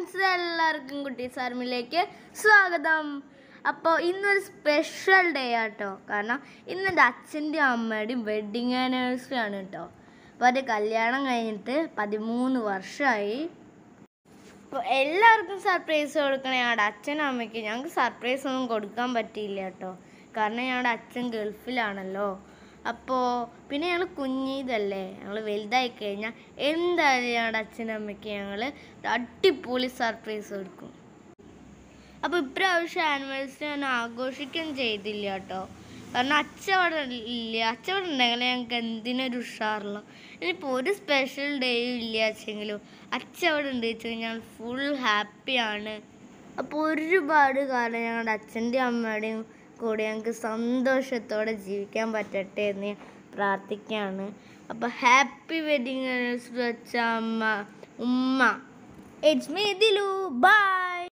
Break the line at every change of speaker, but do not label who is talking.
friends എല്ലാവർക്കും കുട്ടി സാർമിലേക്ക് സ്വാഗതം അപ്പോൾ ഇന്നൊരു സ്പെഷ്യൽ ഡേ ആട്ടോ കാരണം ഇന്ന് എൻ്റെ അച്ഛൻ്റെയും അമ്മയുടെയും വെഡിങ് ആനിവേഴ്സറി ആണ് കേട്ടോ അപ്പോൾ അത് കല്യാണം കഴിഞ്ഞിട്ട് പതിമൂന്ന് വർഷമായി അപ്പോൾ എല്ലാവർക്കും സർപ്രൈസ് കൊടുക്കണേ ഞങ്ങളുടെ അച്ഛനും അമ്മയ്ക്ക് ഞങ്ങൾക്ക് സർപ്രൈസ് ഒന്നും കൊടുക്കാൻ പറ്റിയില്ല കേട്ടോ കാരണം ഞങ്ങളുടെ അച്ഛൻ ഗൾഫിലാണല്ലോ അപ്പോൾ പിന്നെ ഞങ്ങൾ കുഞ്ഞിതല്ലേ ഞങ്ങൾ വലുതായി കഴിഞ്ഞാൽ എന്തായാലും ഞങ്ങളുടെ അച്ഛനും അമ്മയ്ക്ക് ഞങ്ങൾ അടിപൊളി സർപ്രൈസ് കൊടുക്കും അപ്പോൾ ഇപ്രാവശ്യം ആനിവേഴ്സറി ഞാൻ ആഘോഷിക്കുകയും ചെയ്തില്ല കേട്ടോ കാരണം അച്ഛൻ അവിടെ ഇല്ല അച്ഛൻ അവിടെ ഉണ്ടെങ്കിൽ ഞങ്ങൾക്ക് എന്തിനൊരു ഉഷാറില്ല ഇനിയിപ്പോൾ ഒരു സ്പെഷ്യൽ ഡേയും ഇല്ല വെച്ചെങ്കിലും അച്ഛൻ അവിടെ ഉണ്ട് വെച്ച് കഴിഞ്ഞാൽ ഫുൾ ഹാപ്പിയാണ് അപ്പോൾ ഒരുപാട് കാലം ഞങ്ങളുടെ അച്ഛൻ്റെയും അമ്മയുടെയും കൂടെ ഞങ്ങൾക്ക് സന്തോഷത്തോടെ ജീവിക്കാൻ പറ്റട്ടെ എന്ന് ഞാൻ പ്രാർത്ഥിക്കുകയാണ് അപ്പോൾ ഹാപ്പി വെഡിങ് ആനിവേഴ്സറി വെച്ച അമ്മ ഉമ്മ ഇറ്റ്സ് മീ ദിലു ബൈ